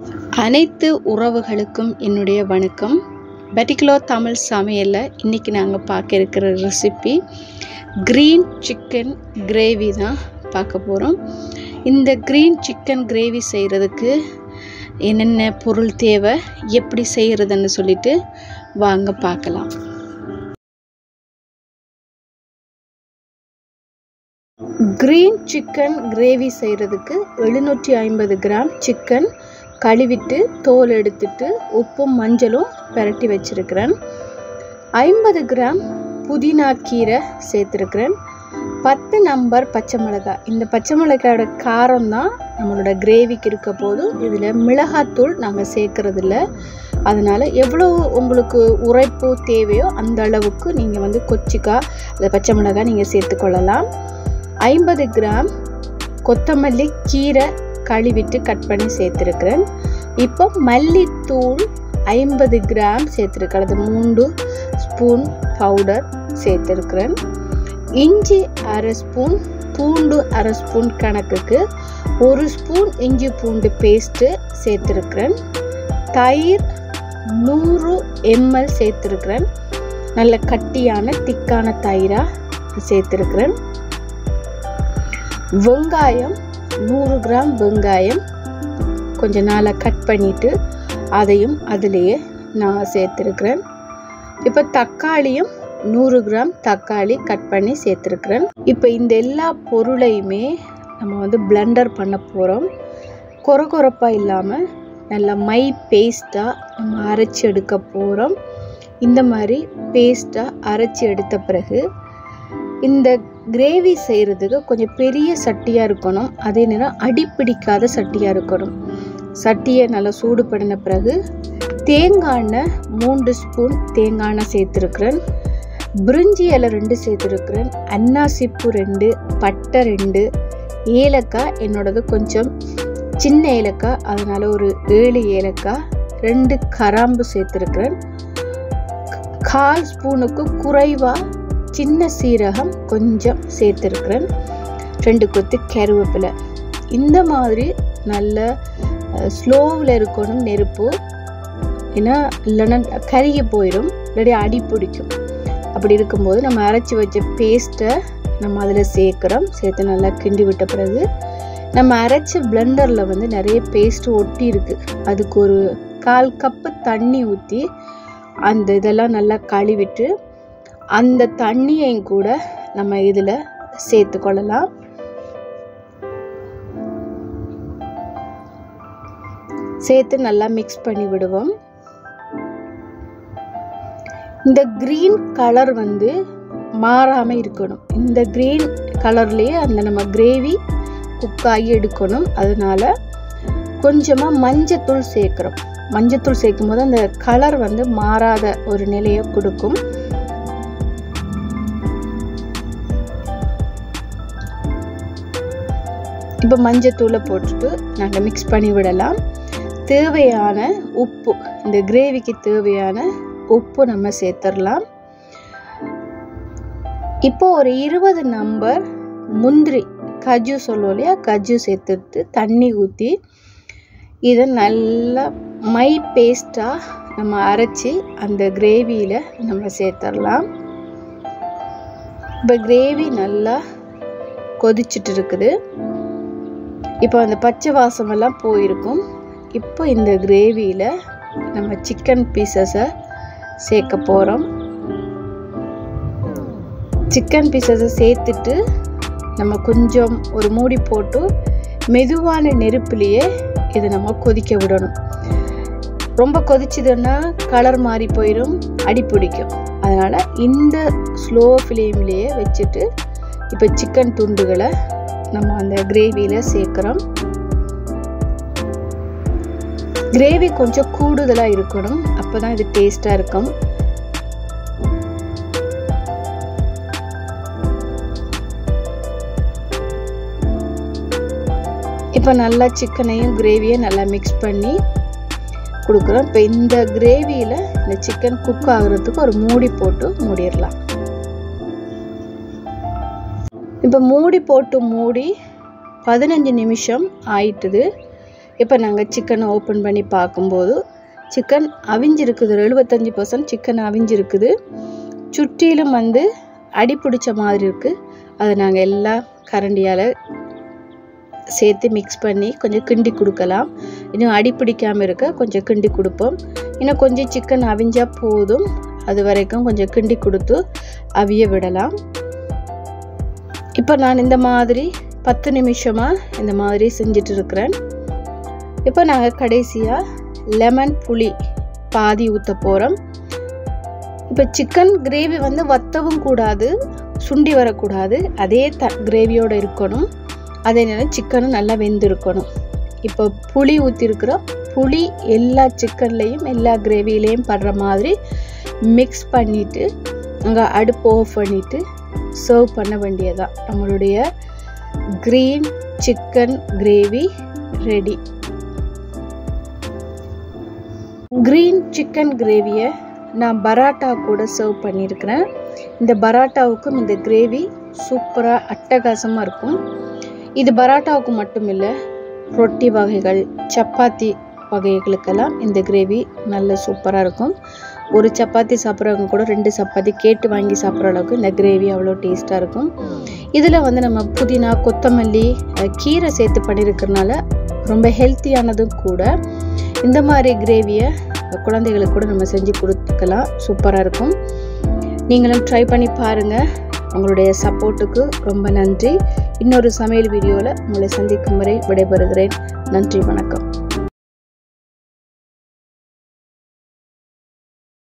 அனைத்து உறவுகளுக்கும் என்னுடைய வணக்கம் பெட்டிகுலோ தமிழ் சமையலில் இன்றைக்கி நாங்கள் பார்க்க இருக்கிற ரெசிபி க்ரீன் சிக்கன் கிரேவி தான் பார்க்க போகிறோம் இந்த க்ரீன் சிக்கன் கிரேவி செய்கிறதுக்கு என்னென்ன பொருள் தேவை எப்படி செய்கிறதுன்னு சொல்லிட்டு வாங்க பார்க்கலாம் க்ரீன் சிக்கன் கிரேவி செய்கிறதுக்கு எழுநூற்றி ஐம்பது கிராம் சிக்கன் கழுவிட்டு தோல் எடுத்துட்டு உப்பும் மஞ்சளும் பரட்டி வச்சுருக்கிறேன் ஐம்பது கிராம் புதினா கீரை சேர்த்துருக்கிறேன் பத்து நம்பர் பச்சை மிளகாய் இந்த பச்சை மிளகாயோட காரம் தான் நம்மளோட கிரேவிக்கு இருக்க போது இதில் மிளகாத்தூள் நாங்கள் சேர்க்கறதில்ல அதனால் எவ்வளோ உங்களுக்கு உரைப்பு தேவையோ அந்த அளவுக்கு நீங்கள் வந்து கொச்சிக்காய் அந்த பச்சை மிளகாய் நீங்கள் சேர்த்துக்கொள்ளலாம் ஐம்பது கிராம் கொத்தமல்லி கீரை கழுவிட்டு கட் பண்ணி சேர்த்துருக்கிறேன் இப்போ மல்லித்தூள் ஐம்பது கிராம் சேர்த்துருக்கேன் அது மூன்று ஸ்பூன் பவுடர் சேர்த்துருக்கிறேன் இஞ்சி அரை ஸ்பூன் பூண்டு அரை ஸ்பூன் கணக்குக்கு ஒரு ஸ்பூன் இஞ்சி பூண்டு பேஸ்ட்டு சேர்த்துருக்கிறேன் தயிர் நூறு எம்எல் சேர்த்துருக்கிறேன் நல்ல கட்டியான திக்கான தயிராக சேர்த்துருக்கிறேன் வெங்காயம் நூறு கிராம் வெங்காயம் கொஞ்சம் நாளாக கட் பண்ணிவிட்டு அதையும் அதிலேயே நான் சேர்த்துருக்குறேன் இப்போ தக்காளியும் நூறு கிராம் தக்காளி கட் பண்ணி சேர்த்துருக்குறேன் இப்போ இந்த எல்லா பொருளையுமே நம்ம வந்து பிளெண்டர் பண்ண போகிறோம் கொர கொரப்பாக இல்லாமல் நல்லா மை பேஸ்ட்டாக நம்ம அரைச்சி எடுக்க போகிறோம் இந்த மாதிரி பேஸ்ட்டாக அரைச்சி எடுத்த பிறகு இந்த கிரேவி செய்கிறதுக்கு கொஞ்சம் பெரிய சட்டியாக இருக்கணும் அதே நேரம் அடிப்பிடிக்காத சட்டியாக இருக்கணும் சட்டியை நல்லா சூடு பண்ணின பிறகு தேங்காய் எண்ணெய் மூன்று ஸ்பூன் தேங்காய் எண்ணெய் சேர்த்துருக்குறேன் பிரிஞ்சி இலை ரெண்டு சேர்த்துருக்குறேன் அன்னாசிப்பு ரெண்டு பட்டை ரெண்டு ஏலக்காய் என்னோடது கொஞ்சம் சின்ன ஏலக்காய் அதனால் ஒரு ஏழு ஏலக்காய் ரெண்டு கராம்பு சேர்த்துருக்குறேன் கால் ஸ்பூனுக்கு குறைவாக சின்ன சீரகம் கொஞ்சம் சேர்த்துருக்குறேன் ரெண்டு கொத்து கருவேப்பிலை இந்த மாதிரி நல்ல ஸ்லோவில் இருக்கணும் நெருப்பு ஏன்னா இல்லைன்னா கருகி போயிடும் இல்லாட்டி அடி பிடிக்கும் அப்படி இருக்கும்போது நம்ம அரைச்சி வச்ச பேஸ்ட்டை நம்ம அதில் சேர்க்குறோம் சேர்த்து நல்லா கிண்டி விட்ட பிறகு நம்ம அரைச்ச பிளெண்டரில் வந்து நிறைய பேஸ்ட்டு ஒட்டி இருக்குது அதுக்கு ஒரு கால் கப்பு தண்ணி ஊற்றி அந்த இதெல்லாம் நல்லா கழுவிட்டு அந்த தண்ணியையும் கூட நம்ம இதில் சேர்த்து கொள்ளலாம் சேர்த்து நல்லா மிக்ஸ் பண்ணி விடுவோம் இந்த க்ரீன் கலர் வந்து மாறாமல் இருக்கணும் இந்த க்ரீன் கலர்லேயே அந்த நம்ம கிரேவி குக்காகி எடுக்கணும் அதனால கொஞ்சமாக மஞ்சத்தூள் சேர்க்குறோம் மஞ்சத்தூள் சேர்க்கும் போது அந்த கலர் வந்து மாறாத ஒரு நிலையை கொடுக்கும் இப்போ மஞ்சத்தூளை போட்டுட்டு நாங்கள் மிக்ஸ் பண்ணி விடலாம் தேவையான உப்பு இந்த கிரேவிக்கு தேவையான உப்பு நம்ம சேர்த்துடலாம் இப்போ ஒரு இருபது நம்பர் முந்திரி கஜு சொல்லுவோம் இல்லையா கஜு சேர்த்துட்டு தண்ணி ஊற்றி இதை நல்லா மை பேஸ்ட்டாக நம்ம அரைச்சி அந்த கிரேவியில் நம்ம சேர்த்துடலாம் இப்போ கிரேவி நல்லா கொதிச்சுட்டு இருக்குது இப்போ அந்த பச்சை வாசமெல்லாம் போயிருக்கும் இப்போ இந்த கிரேவியில் நம்ம சிக்கன் பீசஸை சேர்க்க போகிறோம் சிக்கன் பீசஸை சேர்த்துட்டு நம்ம கொஞ்சம் ஒரு மூடி போட்டு மெதுவான நெருப்புலேயே இதை நம்ம கொதிக்க விடணும் ரொம்ப கொதிச்சதுன்னா கலர் மாறி போயிடும் அடி பிடிக்கும் அதனால் இந்த ஸ்லோ ஃப்ளேம்லேயே வச்சுட்டு இப்போ சிக்கன் துண்டுகளை நம்ம அந்த கிரேவியில் சேர்க்குறோம் கிரேவி கொஞ்சம் கூடுதலாக இருக்கணும் அப்போ தான் இது டேஸ்ட்டாக இருக்கும் இப்போ நல்லா சிக்கனையும் கிரேவியை நல்லா மிக்ஸ் பண்ணி கொடுக்குறோம் இப்போ இந்த கிரேவியில் இந்த சிக்கன் குக் ஆகுறதுக்கு ஒரு மூடி போட்டு மூடிடலாம் இப்போ மூடி போட்டு மூடி பதினஞ்சு நிமிஷம் ஆயிட்டுது இப்போ நாங்கள் சிக்கனை ஓப்பன் பண்ணி பார்க்கும்போது சிக்கன் அவிஞ்சிருக்குது ஒரு எழுபத்தஞ்சி பர்சன்ட் சிக்கன் அவிஞ்சிருக்குது சுற்றிலும் வந்து அடி பிடிச்ச மாதிரி இருக்குது அதை நாங்கள் எல்லாம் கரண்டியால் சேர்த்து மிக்ஸ் பண்ணி கொஞ்சம் கிண்டி கொடுக்கலாம் இன்னும் அடி பிடிக்காமல் இருக்க கொஞ்சம் கிண்டி கொடுப்போம் இன்னும் கொஞ்சம் சிக்கன் அவிஞ்சா போதும் அது வரைக்கும் கொஞ்சம் கிண்டி கொடுத்து அவிய விடலாம் இப்போ நான் இந்த மாதிரி பத்து நிமிஷமாக இந்த மாதிரி செஞ்சுட்டு இருக்கிறேன் இப்போ நாங்கள் கடைசியாக லெமன் புளி பாதி ஊற்ற போகிறோம் இப்போ சிக்கன் கிரேவி வந்து வத்தவும் கூடாது சுண்டி வரக்கூடாது அதே த கிரேவியோடு இருக்கணும் அதே நேரம் சிக்கனும் நல்லா வெந்திருக்கணும் இப்போ புளி ஊற்றிருக்கிறோம் புளி எல்லா சிக்கன்லேயும் எல்லா கிரேவிலையும் படுற மாதிரி மிக்ஸ் பண்ணிவிட்டு அங்கே அடுப்பு ஆஃப் பண்ணிவிட்டு சர்வ் பண்ண வேண்டியதான் நம்மளுடைய green chicken gravy ready green chicken கிரேவியை நான் பராட்டா கூட சர்வ் பண்ணியிருக்கிறேன் இந்த பராட்டாவுக்கும் இந்த கிரேவி சூப்பராக அட்டகாசமாக இருக்கும் இது பராட்டாவுக்கு மட்டும் இல்லை ரொட்டி வகைகள் சப்பாத்தி வகைகளுக்கெல்லாம் இந்த கிரேவி நல்ல சூப்பராக இருக்கும் ஒரு சப்பாத்தி சாப்பிட்றவங்க கூட ரெண்டு சப்பாத்தி கேட்டு வாங்கி சாப்பிட்ற அளவுக்கு இந்த கிரேவி அவ்வளோ டேஸ்ட்டாக இருக்கும் இதில் வந்து நம்ம புதினா கொத்தமல்லி கீரை சேர்த்து பண்ணியிருக்கிறனால ரொம்ப ஹெல்த்தியானதும் கூட இந்த மாதிரி கிரேவியை குழந்தைகளுக்கு கூட நம்ம செஞ்சு கொடுத்துக்கலாம் சூப்பராக இருக்கும் நீங்களும் ட்ரை பண்ணி பாருங்கள் உங்களுடைய சப்போர்ட்டுக்கு ரொம்ப நன்றி இன்னொரு சமையல் வீடியோவில் உங்களை சந்திக்கும் வரை விடைபெறுகிறேன் நன்றி வணக்கம்